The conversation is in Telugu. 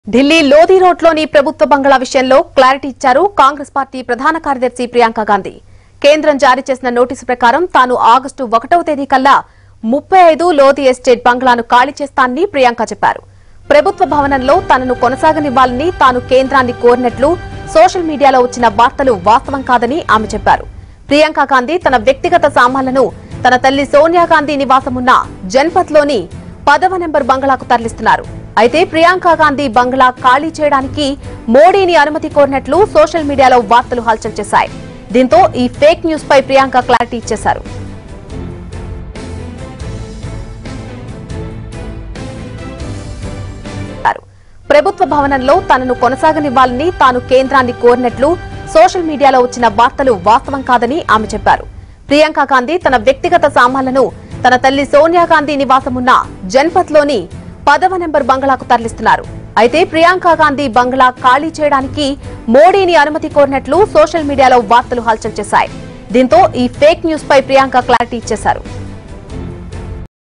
ఢిల్లీ లోధి రోడ్లోని ప్రభుత్వ బంగ్లా విషయంలో క్లారిటీ ఇచ్చారు కాంగ్రెస్ పార్టీ ప్రధాన కార్యదర్శి ప్రియాంక గాంధీ కేంద్రం జారీ చేసిన నోటీసు ప్రకారం తాను ఆగస్టు ఒకటవ తేదీ కల్లా ముప్పై ఐదు లోధి ఎస్టేట్ బంగ్లాను ఖాళీ చేస్తానని ప్రియాంక చెప్పారు ప్రభుత్వ భవనంలో తనను కొనసాగనివ్వాలని తాను కేంద్రాన్ని కోరినట్లు సోషల్ మీడియాలో వచ్చిన వార్తలు వాస్తవం కాదని ఆమె చెప్పారు ప్రియాంక గాంధీ తన వ్యక్తిగత సామాన్లను తన తల్లి సోనియా గాంధీ నివాసమున్న జన్పథ్లోని పదవ నెంబర్ బంగ్లాకు తరలిస్తున్నారు అయితే ప్రియాంక గాంధీ బంగ్లా ఖాళీ చేయడానికి మోడీని అనుమతి కోరినట్లు సోషల్ మీడియాలో వార్తలు హల్చల్ చేశాయి దీంతో ఈ ఫేక్ న్యూస్ పై ప్రియాంక క్లారిటీ ఇచ్చేశారు చెప్పారు. ప్రభుత్వ భవనంలో తనను కొనసాగనివ్వాలని తాను కేంద్రాన్ని కోరినట్లు సోషల్ మీడియాలో వచ్చిన వార్తలు వాస్తవం కాదని ఆమె చెప్పారు ప్రియాంక గాంధీ తన వ్యక్తిగత సామాన్లను తన తల్లి సోనియా గాంధీ నివాసమున్న జన్పథ్లోని పదవ నెంబర్ బంగ్లాకు తరలిస్తున్నారు అయితే ప్రియాంక గాంధీ బంగ్లా ఖాళీ చేయడానికి మోడీని అనుమతి కోరినట్లు సోషల్ మీడియాలో వార్తలు హల్చల్ చేశాయి దీంతో ఈ ఫేక్ న్యూస్ పై ప్రియాంక క్లారిటీ ఇచ్చేశారు